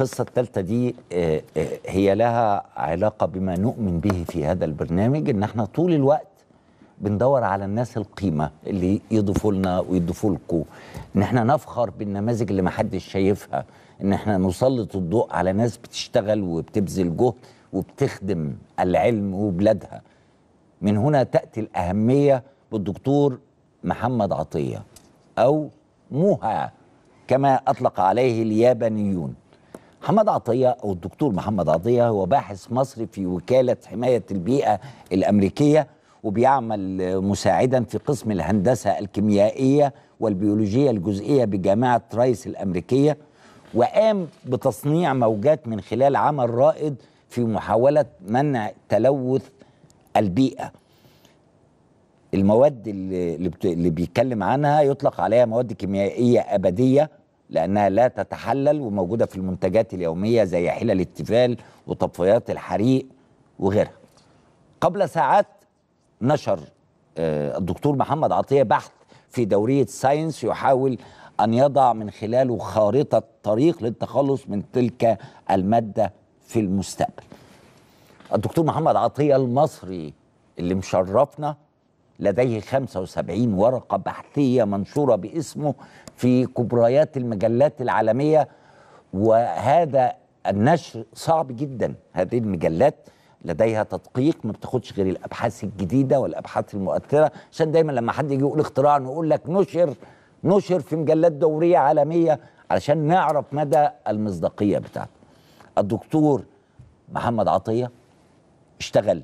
القصة الثالثة دي آه، آه، هي لها علاقة بما نؤمن به في هذا البرنامج ان احنا طول الوقت بندور على الناس القيمة اللي يضيفوا لنا ويضيفوا لكم ان احنا نفخر بالنماذج اللي ما حدش شايفها ان احنا نسلط الضوء على ناس بتشتغل وبتبذل جهد وبتخدم العلم وبلادها من هنا تأتي الأهمية بالدكتور محمد عطية أو موها كما أطلق عليه اليابانيون محمد عطية أو الدكتور محمد عطية هو باحث مصري في وكالة حماية البيئة الأمريكية وبيعمل مساعدا في قسم الهندسة الكيميائية والبيولوجية الجزئية بجامعة رايس الأمريكية وقام بتصنيع موجات من خلال عمل رائد في محاولة منع تلوث البيئة المواد اللي, اللي بت- اللي بيتكلم عنها يطلق عليها مواد كيميائية أبدية لأنها لا تتحلل وموجودة في المنتجات اليومية زي حلل التيفال وطفايات الحريق وغيرها قبل ساعات نشر آه، الدكتور محمد عطية بحث في دورية ساينس يحاول أن يضع من خلاله خارطة طريق للتخلص من تلك المادة في المستقبل الدكتور محمد عطية المصري اللي مشرفنا لديه 75 ورقة بحثية منشورة باسمه في كبريات المجلات العالمية وهذا النشر صعب جدا هذه المجلات لديها تدقيق ما بتاخدش غير الابحاث الجديده والابحاث المؤثره عشان دايما لما حد يجي يقول اختراع نقول لك نشر نشر في مجلات دوريه عالميه علشان نعرف مدى المصداقيه بتاعته. الدكتور محمد عطيه اشتغل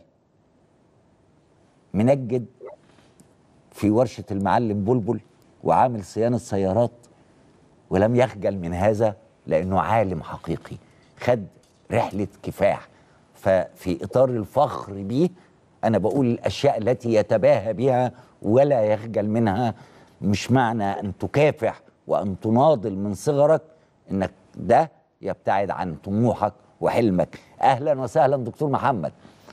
منجد في ورشه المعلم بلبل وعامل صيانه سيارات ولم يخجل من هذا لانه عالم حقيقي خد رحله كفاح ففي اطار الفخر بيه انا بقول الاشياء التي يتباهى بها ولا يخجل منها مش معنى ان تكافح وان تناضل من صغرك انك ده يبتعد عن طموحك وحلمك اهلا وسهلا دكتور محمد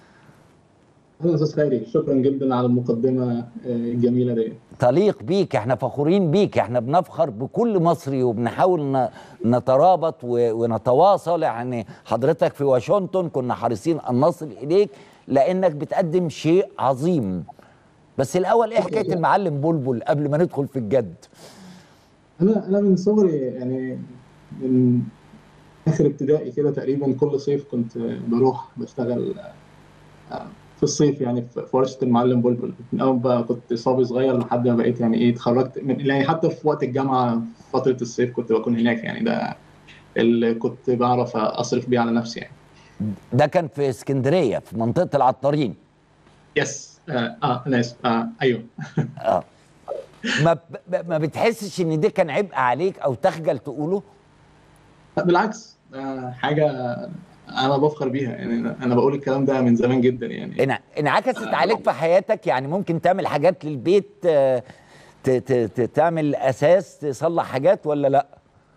اهلا استاذ خيري شكرا جدا على المقدمه آه، الجميله دي تليق بيك احنا فخورين بيك احنا بنفخر بكل مصري وبنحاول ن- نترابط و- ونتواصل يعني حضرتك في واشنطن كنا حريصين ان نصل اليك لانك بتقدم شيء عظيم بس الاول ايه حكايه المعلم بلبل قبل ما ندخل في الجد انا انا من صغري يعني من اخر ابتدائي كده تقريبا كل صيف كنت بروح بشتغل آه، في الصيف يعني في في ورشه المعلم بلبل من اول بقى كنت صبي صغير لحد ما بقيت يعني ايه اتخرجت من يعني حتى في وقت الجامعه فتره الصيف كنت بكون هناك يعني ده اللي كنت بعرف اصرف بيه على نفسي يعني ده كان في اسكندريه في منطقه العطارين يس اه, آه انا اسف آه ايوه اه ما ب- ما بتحسش ان ده كان عبء عليك او تخجل تقوله لا بالعكس آه، حاجة أنا بفخر بيها يعني أنا- أنا بقول الكلام ده من زمان جدا يعني انع- انعكست عليك في حياتك يعني ممكن تعمل حاجات للبيت آه، ت- ت- ت- تعمل اساس تصلح حاجات ولا لا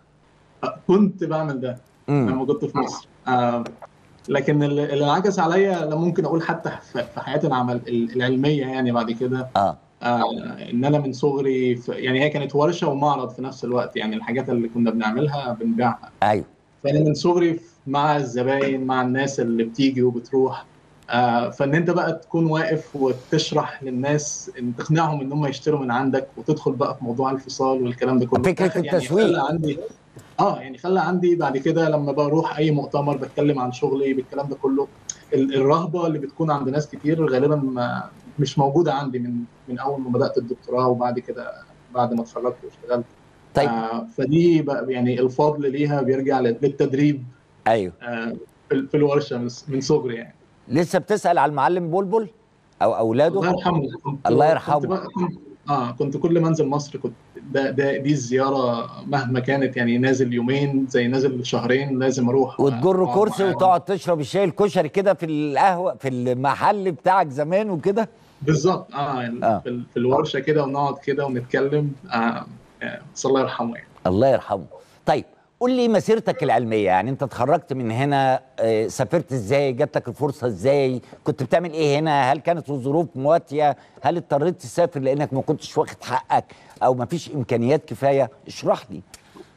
كنت بعمل ده مم. لما كنت في مصر آه، لكن اللي اللي انعكس عليا أنا ممكن أقول حتى في في حياتي العمل العلمية يعني بعد كده اه آه، إن أنا من صغري في يعني هي كانت ورشة ومعرض في نفس الوقت يعني الحاجات اللي كنا بنعملها بنبيعها ايوه فانا من صغري مع الزباين مع الناس اللي بتيجي وبتروح آه فان انت بقى تكون واقف وتشرح للناس ان تقنعهم ان هم يشتروا من عندك وتدخل بقى في موضوع الفصال والكلام ده كله فكرة يعني التسويق. خلى عندي اه يعني خلى عندي بعد كده لما بروح اي مؤتمر بتكلم عن شغلي بالكلام ده كله ال- الرهبه اللي بتكون عند ناس كتير غالبا ما مش موجوده عندي من من اول ما بدات الدكتوراه وبعد كده بعد ما اتخرجت واشتغلت طيب آه فدي بقى يعني الفضل ليها بيرجع لل- للتدريب ايوه آه في في الورشه من من صغري يعني لسه بتسال على المعلم بلبل او الله اولاده يرحمه كنت الله يرحمه. كنت بقى كنت اه كنت كل ما انزل مصر كنت ده ده دي الزياره مهما كانت يعني نازل يومين زي نازل شهرين لازم اروح وتجر وأقعد كرسي معاهم. وتقعد تشرب الشاي الكشري كده في القهوه في المحل بتاعك زمان وكده بالظبط اه, ال- آه. في, ال- في الورشه كده ونقعد كده ونتكلم آه آه بس الله يرحمه يعني الله يرحمه طيب قول لي مسيرتك العلميه يعني انت اتخرجت من هنا آه، سافرت ازاي جات لك الفرصه ازاي كنت بتعمل ايه هنا هل كانت الظروف مواتيه هل اضطريت تسافر لانك ما كنتش واخد حقك او ما فيش امكانيات كفايه اشرح لي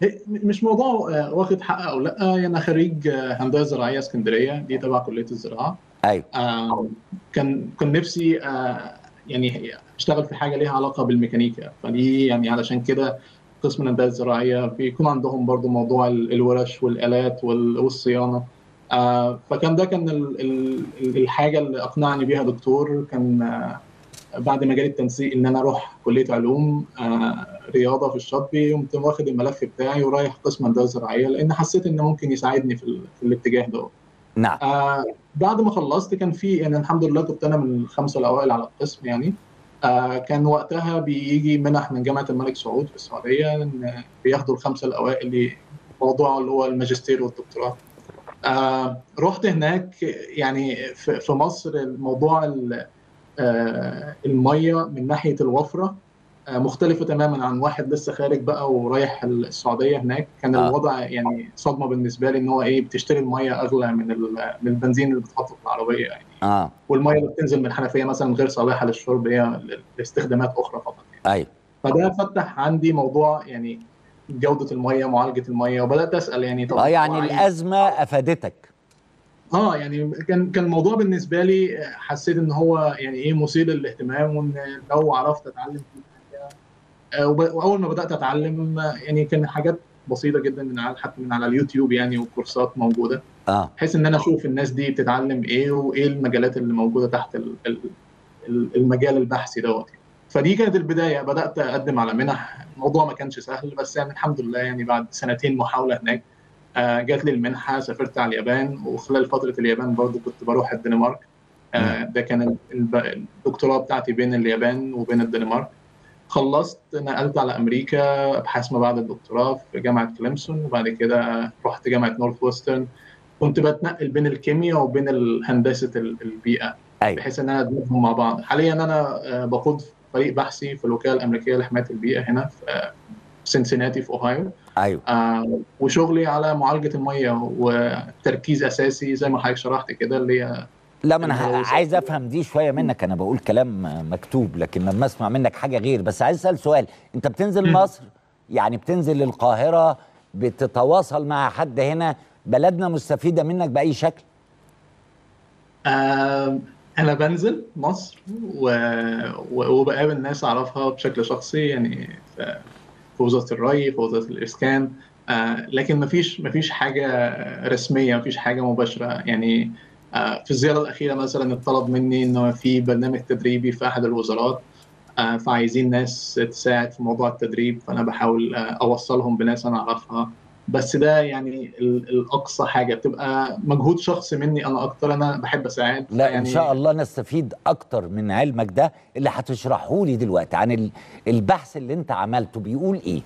هي- مش موضوع آه، واخد حق او لا يعني انا خريج آه، هندسه زراعيه اسكندريه دي تبع كليه الزراعه ايوه آه، كان كان نفسي آه، يعني اشتغل في حاجه ليها علاقه بالميكانيكا فدي يعني علشان كده قسم الهندسه الزراعيه بيكون عندهم برضو موضوع ال- الورش والالات وال- والصيانه آه، فكان ده كان ال- ال- الحاجه اللي اقنعني بيها دكتور كان آه، بعد ما جالي التنسيق ان انا اروح كليه علوم آه، رياضه في الشاطبي قمت واخد الملف بتاعي ورايح قسم هندسه زراعيه لان حسيت انه ممكن يساعدني في, ال- في الاتجاه ده نعم آه بعد ما خلصت كان في يعني الحمد لله كنت انا من الخمسه الاوائل على القسم يعني آه كان وقتها بيجي منح من جامعه الملك سعود في السعوديه إن بياخدوا الخمسه الاوائل موضوع اللي هو الماجستير والدكتوراه آه رحت هناك يعني في, في مصر الموضوع ال- آه الميه من ناحيه الوفره آه مختلفه تماما عن واحد لسه خارج بقى ورايح السعوديه هناك كان آه. الوضع يعني صدمه بالنسبه لي ان هو ايه بتشتري الميه اغلى من ال- من البنزين اللي بتحطه في العربيه يعني اه والميه اللي بتنزل من الحنفيه مثلا غير صالحه للشرب هي لاستخدامات اخرى فقط ايوه فده فتح عندي موضوع يعني جوده الميه معالجه الميه وبدات اسال يعني طب اه يعني هو عايز- الازمه افادتك اه يعني كان كان الموضوع بالنسبه لي حسيت ان هو يعني ايه مثير للاهتمام وان لو عرفت اتعلم فيه حاجه آه، وب- واول ما بدات اتعلم آه، يعني كان حاجات بسيطه جدا من على حتى من على اليوتيوب يعني وكورسات موجوده اه بحيث ان انا اشوف الناس دي بتتعلم ايه وايه المجالات اللي موجوده تحت ال- ال- ال- المجال البحثي دوت فدي كانت البدايه بدات اقدم على منح الموضوع ما كانش سهل بس يعني الحمد لله يعني بعد سنتين محاوله هناك آه، جات لي المنحه سافرت على اليابان وخلال فتره اليابان برضو كنت بروح الدنمارك آه، ده كان ال- الب- الدكتوراه بتاعتي بين اليابان وبين الدنمارك خلصت نقلت على امريكا ابحاث ما بعد الدكتوراه في جامعه كليمسون وبعد كده رحت جامعه نورث ويسترن كنت بتنقل بين الكيمياء وبين ال- هندسه ال- البيئه ايوه بحيث ان انا ادمجهم مع بعض حاليا انا آه، بقود فريق بحثي في الوكاله الامريكيه لحمايه البيئه هنا في آه، سنسيناتي في اوهايو ايوه آه، وشغلي على معالجه الميه وتركيز اساسي زي ما حضرتك شرحت كده اللي هي لا ما انا ه- الملوثات. عايز افهم دي شويه منك انا بقول كلام مكتوب لكن لما اسمع منك حاجه غير بس عايز اسال سؤال انت بتنزل مم. مصر يعني بتنزل القاهره بتتواصل مع حد هنا بلدنا مستفيده منك باي شكل آه، انا بنزل مصر و... و... وبقابل ناس اعرفها بشكل شخصي يعني في في وزاره الري في وزاره الاسكان آه، لكن مفيش مفيش حاجه رسميه مفيش حاجه مباشره يعني آه، في الزياره الاخيره مثلا اتطلب مني انه في برنامج تدريبي في احد الوزارات آه، فعايزين ناس تساعد في موضوع التدريب فانا بحاول آه، اوصلهم بناس انا اعرفها بس ده يعني ال- الاقصى حاجه بتبقى مجهود شخصي مني انا اكتر انا بحب اساعد لا ان يعني شاء الله نستفيد اكتر من علمك ده اللي هتشرحه لي دلوقتي عن ال- البحث اللي انت عملته بيقول ايه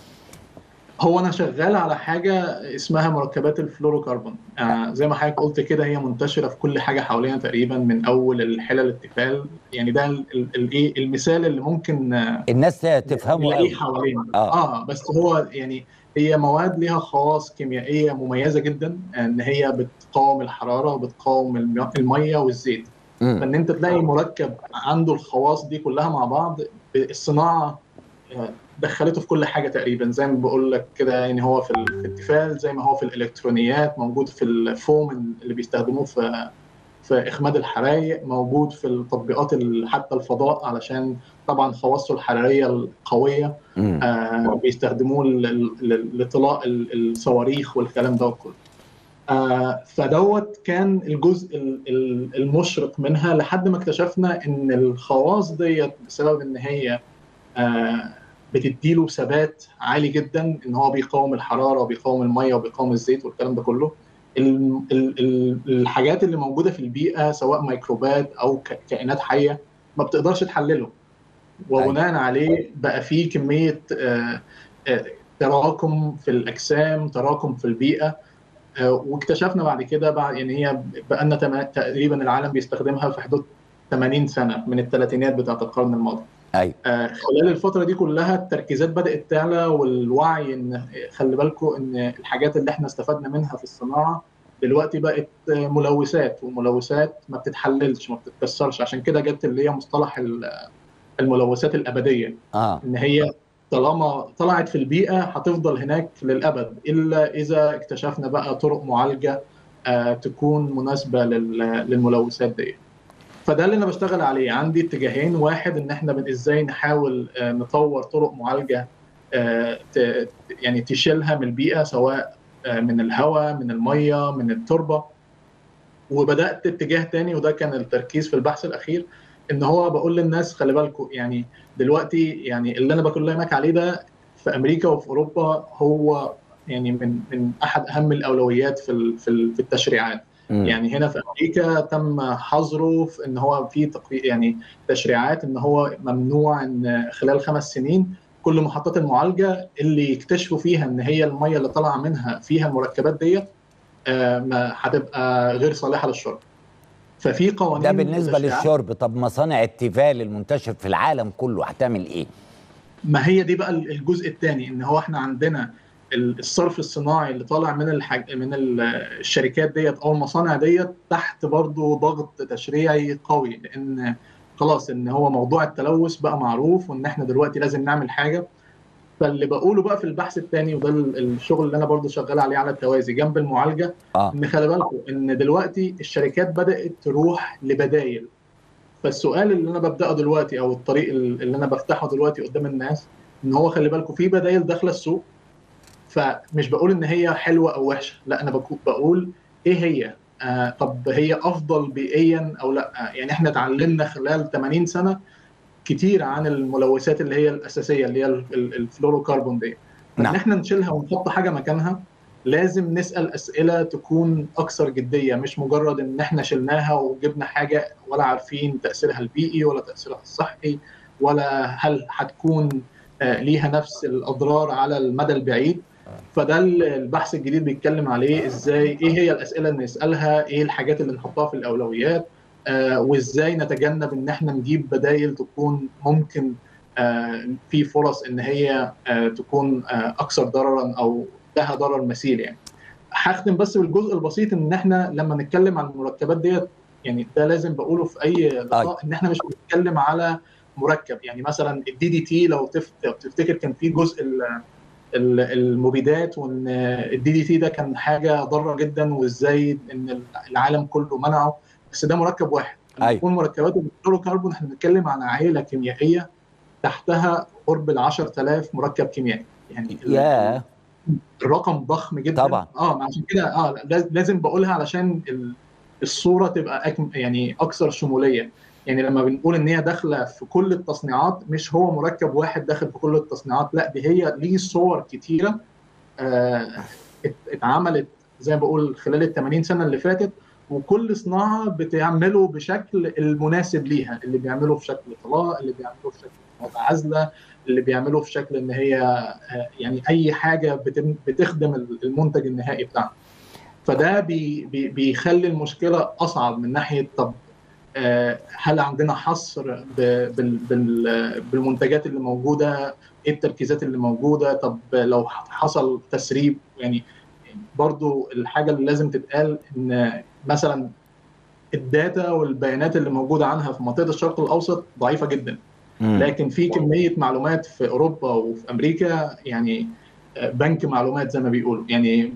هو انا شغال على حاجه اسمها مركبات الفلوروكربون آه زي ما حضرتك قلت كده هي منتشره في كل حاجه حوالينا تقريبا من اول الحلل التيفال يعني ده ال- ال- الايه المثال اللي ممكن آه، الناس تفهمه نلاقيه قوي حوالينا آه. اه بس هو يعني هي مواد ليها خواص كيميائيه مميزه جدا ان هي بتقاوم الحراره وبتقاوم الم- الميه والزيت مم. فان انت تلاقي مركب عنده الخواص دي كلها مع بعض الصناعه آه، دخلته في كل حاجه تقريبا زي ما بقول لك كده يعني هو في ال- في التيفال زي ما هو في الالكترونيات موجود في الفوم اللي بيستخدموه في في اخماد الحرايق موجود في التطبيقات ال- حتى الفضاء علشان طبعا خواصه الحراريه القويه مم. آه بيستخدموه ل- ل- لطلاء ال- الصواريخ والكلام ده كله آه فدوت كان الجزء ال- ال- المشرق منها لحد ما اكتشفنا ان الخواص ديت بسبب ان هي آه بتديله ثبات عالي جدا ان هو بيقاوم الحراره وبيقاوم الميه وبيقاوم الزيت والكلام ده كله ال- ال- ال- الحاجات اللي موجوده في البيئه سواء ميكروبات او ك- كائنات حيه ما بتقدرش تحلله وبناء عليه بقى في كميه آه، آه، تراكم في الاجسام تراكم في البيئه آه، واكتشفنا بعد كده بعد يعني هي بقى لنا تما- تقريبا العالم بيستخدمها في حدود 80 سنه من الثلاثينات بتاعت القرن الماضي ايوه آه، خلال الفتره دي كلها التركيزات بدات تعلى والوعي ان خلي بالكم ان الحاجات اللي احنا استفدنا منها في الصناعه دلوقتي بقت آه، ملوثات وملوثات ما بتتحللش ما بتتكسرش عشان كده جت اللي هي مصطلح ال- الملوثات الابديه اه ان هي طالما طلعت في البيئه هتفضل هناك للابد الا اذا اكتشفنا بقى طرق معالجه آه، تكون مناسبه لل- للملوثات دي فده اللي انا بشتغل عليه عندي اتجاهين واحد ان احنا بن- ازاي نحاول آه، نطور طرق معالجه آه، ت- يعني تشيلها من البيئه سواء آه، من الهواء من الميه من التربه وبدات اتجاه تاني وده كان التركيز في البحث الاخير ان هو بقول للناس خلي بالكم يعني دلوقتي يعني اللي انا بكلمك عليه ده في امريكا وفي اوروبا هو يعني من من احد اهم الاولويات في ال- في ال- في التشريعات مم. يعني هنا في امريكا تم حظره في ان هو في تقري- يعني تشريعات ان هو ممنوع ان خلال خمس سنين كل محطات المعالجه اللي يكتشفوا فيها ان هي الميه اللي طالعه منها فيها المركبات ديت آه، ما هتبقى غير صالحه للشرب ففي قوانين ده بالنسبه وتشريعات- للشرب طب مصانع التيفال المنتشر في العالم كله هتعمل ايه ما هي دي بقى الجزء الثاني ان هو احنا عندنا الصرف الصناعي اللي طالع من الحاج... من ال- الشركات ديت او المصانع ديت تحت برضو ضغط تشريعي قوي لان خلاص ان هو موضوع التلوث بقى معروف وان احنا دلوقتي لازم نعمل حاجه فاللي بقوله بقى في البحث الثاني وده ال- الشغل اللي انا برضو شغال عليه على التوازي جنب المعالجه اه ان خلي بالكم ان دلوقتي الشركات بدات تروح لبدايل فالسؤال اللي انا ببداه دلوقتي او الطريق اللي انا بفتحه دلوقتي قدام الناس ان هو خلي بالكم في بدايل داخله السوق فمش بقول ان هي حلوه او وحشه لا انا بكو- بقول ايه هي آه طب هي افضل بيئيا او لا آه يعني احنا اتعلمنا خلال 80 سنه كتير عن الملوثات اللي هي الاساسيه اللي هي ال- ال- الفلوروكربون دي نعم. ان احنا نشيلها ونحط حاجه مكانها لازم نسال اسئله تكون اكثر جديه مش مجرد ان احنا شلناها وجبنا حاجه ولا عارفين تاثيرها البيئي ولا تاثيرها الصحي ولا هل هتكون آه، ليها نفس الاضرار على المدى البعيد فده ال- البحث الجديد بيتكلم عليه ازاي ايه هي الاسئله اللي نسالها ايه الحاجات اللي نحطها في الاولويات آه، وازاي نتجنب ان احنا نجيب بدائل تكون ممكن آه، في فرص ان هي آه، تكون آه، اكثر ضررا او لها ضرر مثيل يعني هختم بس بالجزء البسيط ان احنا لما نتكلم عن المركبات ديت يعني ده لازم بقوله في اي لقاء ان احنا مش بنتكلم على مركب يعني مثلا الدي دي تي لو تف- لو تفتكر كان في جزء ال- ال- المبيدات وان الدي دي تي ده كان حاجه ضاره جدا وازاي ان العالم كله منعه بس ده مركب واحد لما أيوة. يكون مركبات الفلوروكربون احنا بنتكلم عن عائله كيميائيه تحتها قرب ال 10000 مركب كيميائي يعني ال- يا الرقم ضخم جدا طبعا. اه عشان كده اه لاز- لازم بقولها علشان ال- الصوره تبقى أكم يعني اكثر شموليه يعني لما بنقول ان هي داخله في كل التصنيعات مش هو مركب واحد داخل في كل التصنيعات لا دي هي ليه صور كتيره آه ات- اتعملت زي ما بقول خلال ال 80 سنه اللي فاتت وكل صناعه بتعمله بشكل المناسب ليها اللي بيعمله في شكل طلاء اللي بيعمله في شكل وضع عزله اللي بيعمله في شكل ان هي آه، يعني اي حاجه بتم- بتخدم المنتج النهائي بتاعنا فده بي بي بيخلي المشكله اصعب من ناحيه طب آه، هل عندنا حصر ب- بال- بال- بالمنتجات اللي موجوده ايه التركيزات اللي موجوده طب لو حصل تسريب يعني برضو الحاجه اللي لازم تتقال ان مثلا الداتا والبيانات اللي موجوده عنها في منطقه الشرق الاوسط ضعيفه جدا مم. لكن في كميه معلومات في اوروبا وفي امريكا يعني بنك معلومات زي ما بيقولوا يعني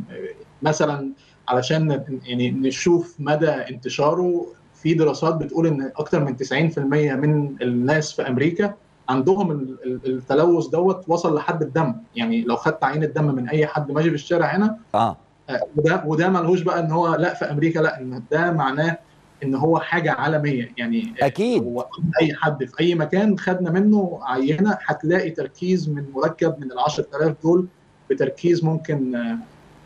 مثلا علشان ن- يعني نشوف مدى انتشاره في دراسات بتقول ان اكثر من 90% من الناس في امريكا عندهم ال- ال- التلوث دوت وصل لحد الدم يعني لو خدت عينه دم من اي حد ماشي في الشارع هنا اه آه، وده وده ملهوش بقى ان هو لا في امريكا لا ان ده معناه ان هو حاجه عالميه يعني اكيد هو اي حد في اي مكان خدنا منه عينه هتلاقي تركيز من مركب من ال 10000 دول بتركيز ممكن آه،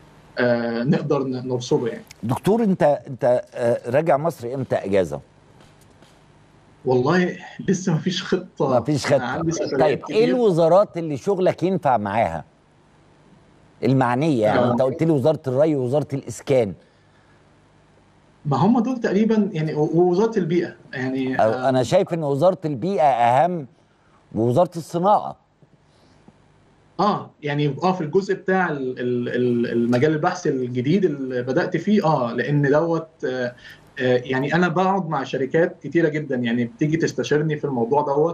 آه، نقدر ن- نرصده يعني دكتور انت انت آه، راجع مصر امتى اجازه والله لسه ما فيش خطه ما فيش أنا عندي خطه سفريات طيب ايه كتير. الوزارات اللي شغلك ينفع معاها المعنيه يعني آه. انت قلت لي وزاره الري ووزاره الاسكان ما هم دول تقريبا يعني و- ووزاره البيئه يعني أو آه، انا شايف ان وزاره البيئه اهم ووزاره الصناعه اه يعني اه في الجزء بتاع ال- ال- ال- المجال البحثي الجديد اللي بدات فيه اه لان دوت آه آه، يعني انا بقعد مع شركات كتيره جدا يعني بتيجي تستشيرني في الموضوع دوت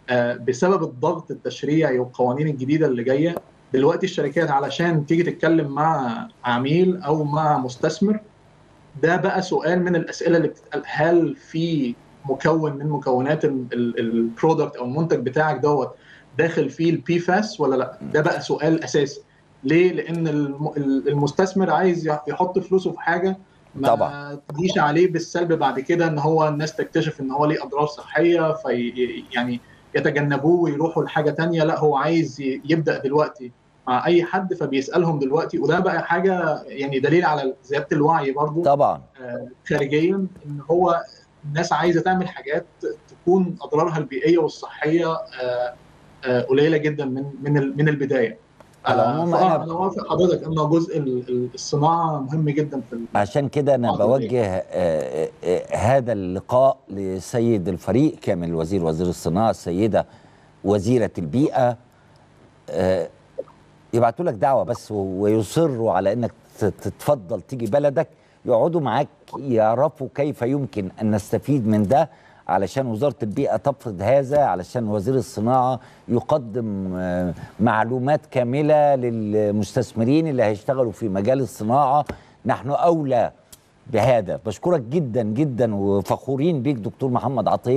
آه، بسبب الضغط التشريعي والقوانين الجديده اللي جايه دلوقتي الشركات علشان تيجي تتكلم مع عميل او مع مستثمر ده بقى سؤال من الاسئله اللي بتتقال هل في مكون من مكونات البرودكت او المنتج بتاعك دوت داخل فيه البي فاس ولا لا ده بقى سؤال اساسي ليه لان الم- المستثمر عايز يحط فلوسه في حاجه ما طبعا. تجيش عليه بالسلب بعد كده ان هو الناس تكتشف ان هو ليه اضرار صحيه في يعني يتجنبوه ويروحوا لحاجه تانية لا هو عايز ي- يبدا دلوقتي مع اي حد فبيسالهم دلوقتي وده بقى حاجه يعني دليل على زياده الوعي برضو طبعا آه، خارجيا ان هو الناس عايزه تعمل حاجات تكون اضرارها البيئيه والصحيه آه، آه، قليله جدا من من ال- من البدايه. على العموم فآه، أنا- انا وافق حضرتك ان جزء ال- ال- الصناعه مهم جدا في ال- عشان كده انا حاضر. بوجه آه، آه، هذا اللقاء لسيد الفريق كامل وزير وزير الصناعه السيده وزيره البيئه آه، يبعتوا لك دعوه بس و- ويصروا على انك ت- تتفضل تيجي بلدك يقعدوا معاك يعرفوا كيف يمكن ان نستفيد من ده علشان وزاره البيئه تفرض هذا علشان وزير الصناعه يقدم آه، معلومات كامله للمستثمرين اللي هيشتغلوا في مجال الصناعه نحن اولى بهذا بشكرك جدا جدا وفخورين بيك دكتور محمد عطيه